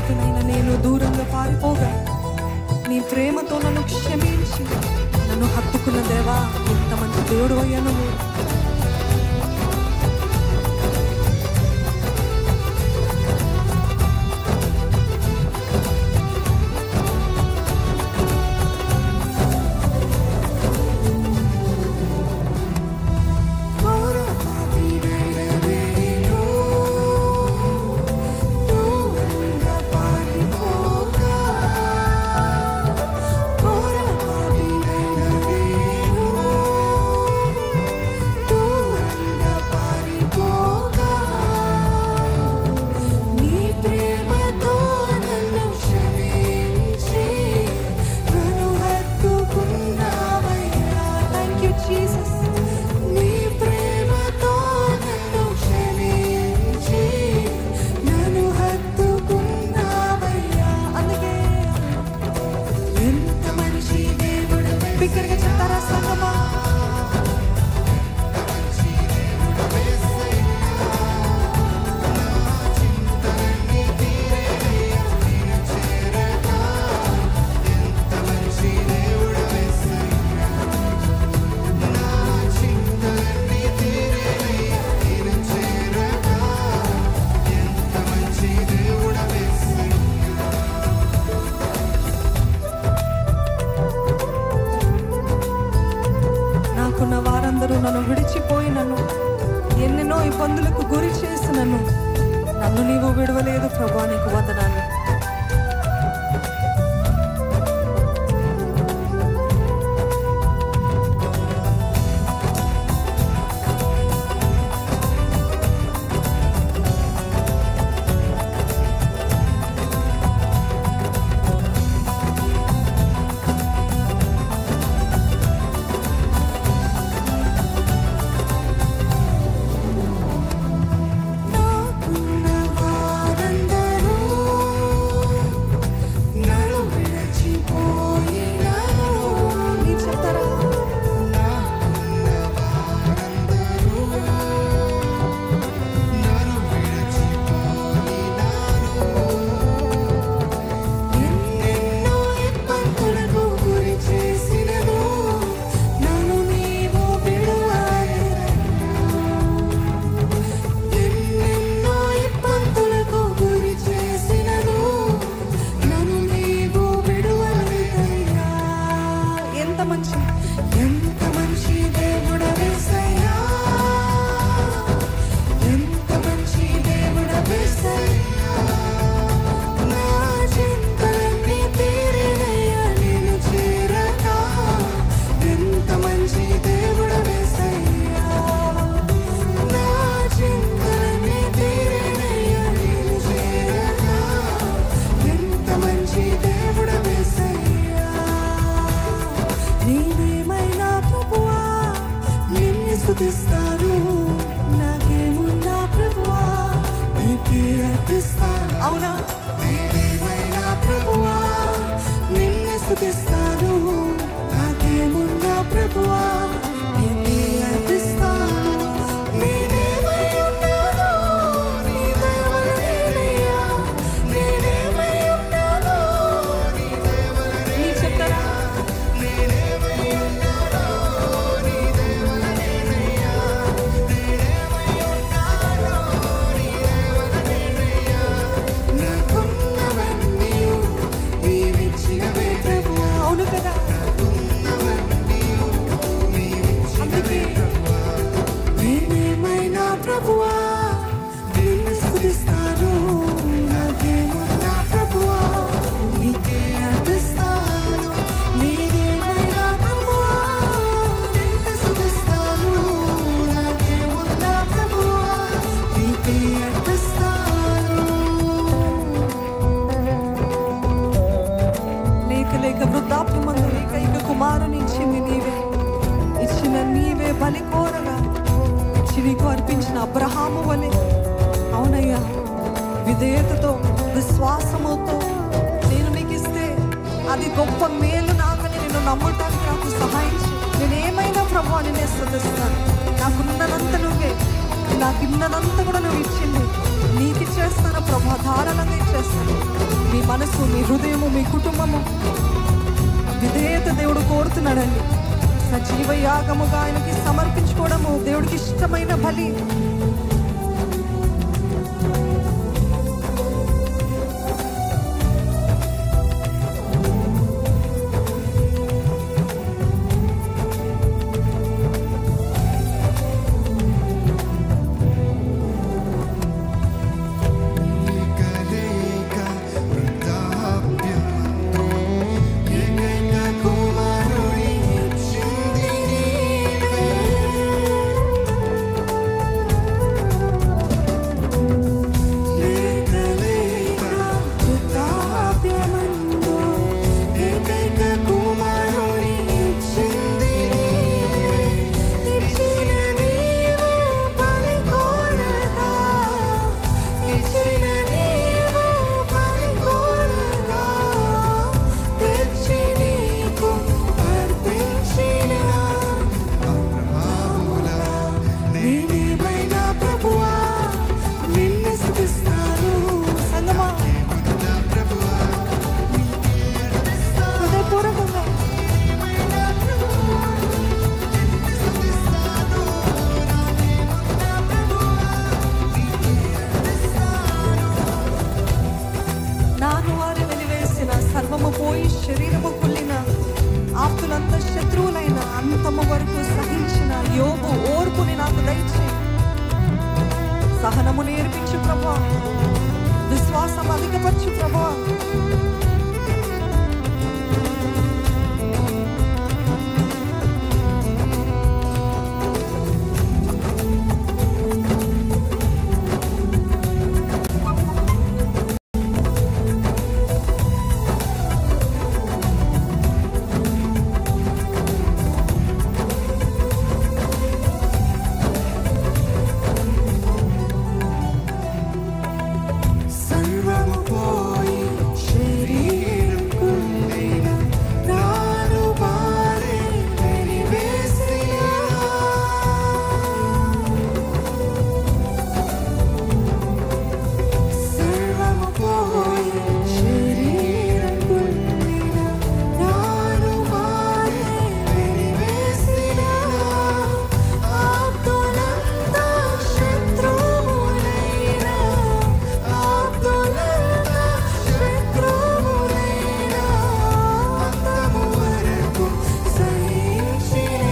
నీకునైనా నేను దూరంగా పారిపోగా నీ ప్రేమతో నన్ను క్షమించి నన్ను హత్తుకున్న దేవా ఎంత మంచి దేవుడు అయ్యా నువ్వు నీ ప్రేమతో నన్ను క్షమించి నన్ను హత్తుకున్నావయ్యా థ్యాంక్ యూ జీసస్ నీ ప్రేమతో నన్ను క్షమించి నన్ను హత్తుకున్నావయ్యా అందుకే ఎంత మంచి దేవుడు బిగ్గరగా చెప్తారా సంగమా నాకున్న వారందరూ నన్ను విడిచిపోయి నన్ను ఎన్నెన్నో ఇబ్బందులకు గురి చేసి నన్ను నన్ను నీవు విడవలేదు ప్రభా నీకు వందనాలు నాకున్న వారందరూ నన్ను విడిచిపోయినారు. నీ చెప్తారా? ఎన్నెన్నో ఇబ్బందులకు గురి చేసినను నన్ను నీవు విడువలేదయ్యా. ఎన్నెన్నో ఇబ్బందులకు గురి చేసినను నన్ను నీవు విడువలేదయ్యా. ఎంత మంచి ఎంత మంచి దేవుడవేసయ్యా ఎంత మంచి దేవుడవేసయ్యా నా చింతలన్నీ తీరినయ్యా నేను చేరగా ఎంత మంచి దేవుడవేసయ్యా నా చింతలన్నీ తీరినయ్యా నేను చేరగా ఎంత మంచి దేవుడవేసయ్యా నీవేమైనా ప్రభువా నిన్ను స్తుతిస్తాను నాకేమున్నా ప్రభువా నీకే అర్పిస్తాను అవునా నీవేమైనా ప్రభువా నిన్ను స్తుతిస్తాను నాకేమున్నా ప్రభువా నీకే అర్పిస్తాను నేనేమై ఉన్నానో నీ దయ వలనేనయ్యా. నేనేమై ఉన్నానో నీ దయ వలనే. నీ చెప్తారా నాకున్నవన్నీ నీవిచ్చినవే ప్రభువా. అవును కదా అందుకే నేనేమైనా ప్రభువా నిన్ను స్తుతిస్తాను నాకేమున్నా ప్రభువా నీకే అర్పిస్తాను నేనేమైనా ప్రభువా నిన్ను స్తుతిస్తాను నాకేమున్నా ప్రభువా నీకే అర్పిస్తాను లేక లేక వృద్ధాప్యమందు ఏకైక కుమారుని ఇచ్చింది నీవే ఇచ్చిన నీవే బలి కోరగా ఇచ్చి నీకు అర్పించిన అబ్రహాము వలె అవునయ్యా విధేయతతో విశ్వాసముతో నేను నీకు ఇస్తే అది గొప్ప మేలు నాకని నేను నమ్మటానికి నాకు సహాయం చేయి. నేనేమైనా ప్రభు నిన్నే శ్రద్ధిస్తాను నాకున్నదంత నువ్వే నాకు ఇన్నదంతా కూడా నువ్వు ఇచ్చింది నీకు ఇచ్చేస్తాను ప్రభు ధారాళంగా ఇచ్చేస్తాను మనసు మీ హృదయము మీ కుటుంబము విధేయత దేవుడు కోరుతున్నాడండి సజీవ యాగముగా ఆయనకి సమర్పించుకోవడము దేవుడికి ఇష్టమైన బలి ఏకైక వృద్ధాప్యమందు ఏకైక కుమారుని ఇచ్చింది నీవే. ఏకైక వృద్ధాప్యమందు ఏకైక కుమారుని ఇచ్చింది నీవే. ఇచ్చిన నీవు పరిపూర్ణత. ఇచ్చిన నీవు పరిపూర్ణత. తెచ్చి నీకు అర్పించిన అబ్రహాములా నేనేమైనా ప్రభువా నిన్ను స్తుతిస్తాను. సంగమా నా ప్రభువా హృదయపూర్వకంగా నాను వారు వెలివేసిన సర్వము పోయి శరీరము కుళ్ళిన ఆప్తులంత శత్రువులైన అంతము వరకు సహించిన యోగు ఓర్పుని నాకు దయచే సహనము నేర్పించు ప్రభా విశ్వాసం అధికపరచు ప్రభా సర్వము పోయి శరీరం కుళ్ళిన నాను వారే వెలివేసిన సర్వము పోయి శరీరం కుళ్ళిన నాను వారే వెలివేసిన ఆప్తులంతా శత్రువులైన ఆప్తులంతా శత్రువులైన అంతము వరకు సహించిన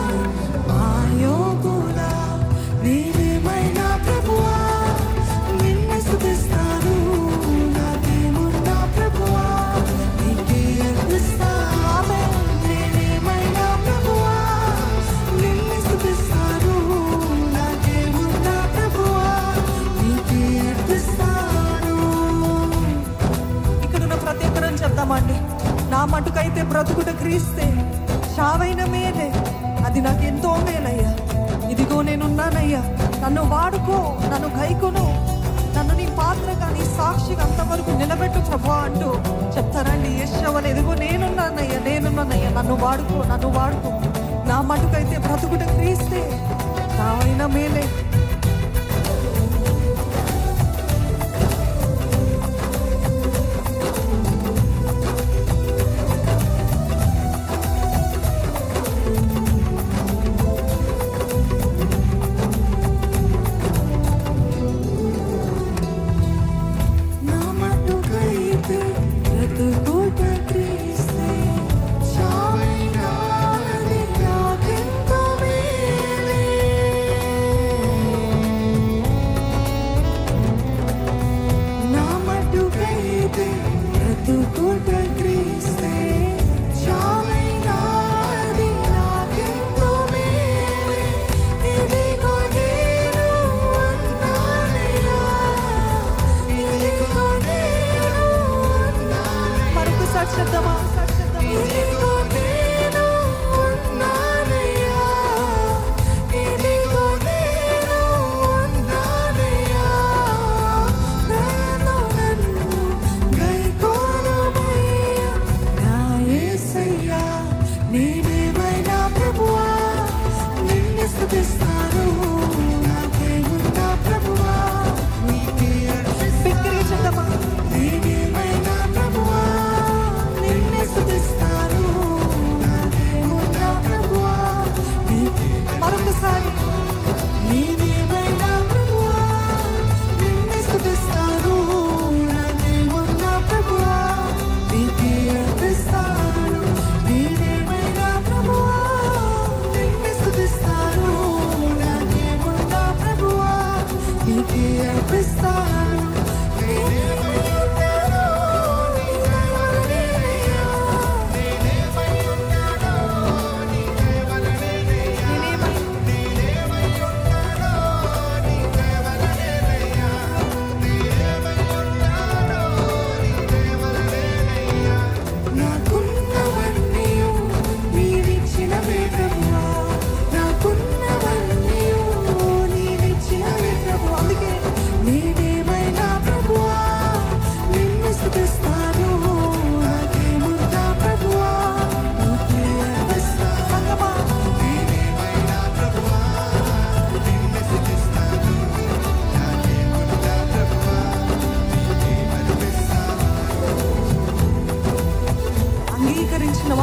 ఆయోగుల నీవేమైనా ప్రభువా నిన్ను స్తుతిస్తాను నా దేవుడా ప్రభువా నీకే అర్పిస్తాను నేనేమైనా ప్రభువా నిన్ను స్తుతిస్తాను నా దేవుడా ప్రభువా నీకే అర్పిస్తాను ఇక్కడ ఉన్న ప్రతి ఒక్కరని చెప్దామండి నా మటుకైతే బ్రతుకుట క్రీస్తే చావైన మేలే అది నాకు ఎంతో మేలయ్యా ఇదిగో నేనున్నానయ్యా నన్ను వాడుకో నన్ను గైకొను నన్ను నీ పాత్రగా నీ సాక్షిగా అంతవరకు నిలబెట్టు ప్రభా అంటూ చెప్తారండి యశ్వలు ఎదుగో నేనున్నానయ్యా నేనున్నానయ్యా నన్ను వాడుకో నన్ను వాడుకో నా మటుకైతే బ్రతుకుట క్రీస్తే చావైన మేలే నా మట్టుకైతే బ్రతుకుట క్రీస్తే చావైనా అది నాకెంతో మేలే. నా మట్టుకైతే బ్రతుకుట క్రీస్తే చావైనా అది నాకెంతో మేలే. ఇదిగో నేను ఉన్నానయ్యా. ఇదిగో నేను ఉన్నానయ్యా. మరొకసారి చెప్దామా ఇదిగో నేను ఉన్నానయ్యా. ఇదిగో నేను ఉన్నానయ్యా. నాలో నన్ను గైకోనమయ్యా. నా యేసయ్యా, నీవేమైనా ప్రభువా, నిన్ను స్తుతిస్తాను. నా దేవుడా ప్రభువా, నీకే అర్పిస్తాను. బిగ్గరగా చెప్దామా నీవేమైనా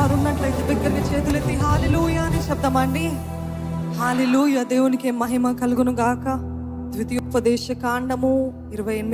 వారు ఉన్నట్లయితే బిగ్గరగా చేతులెత్తి హాలిలూయ అని శబ్దమండి హాలిలూయ దేవునికి మహిమ కలుగును గాక ద్వితీయోపదేశ కాండము ఇరవై ఎనిమిది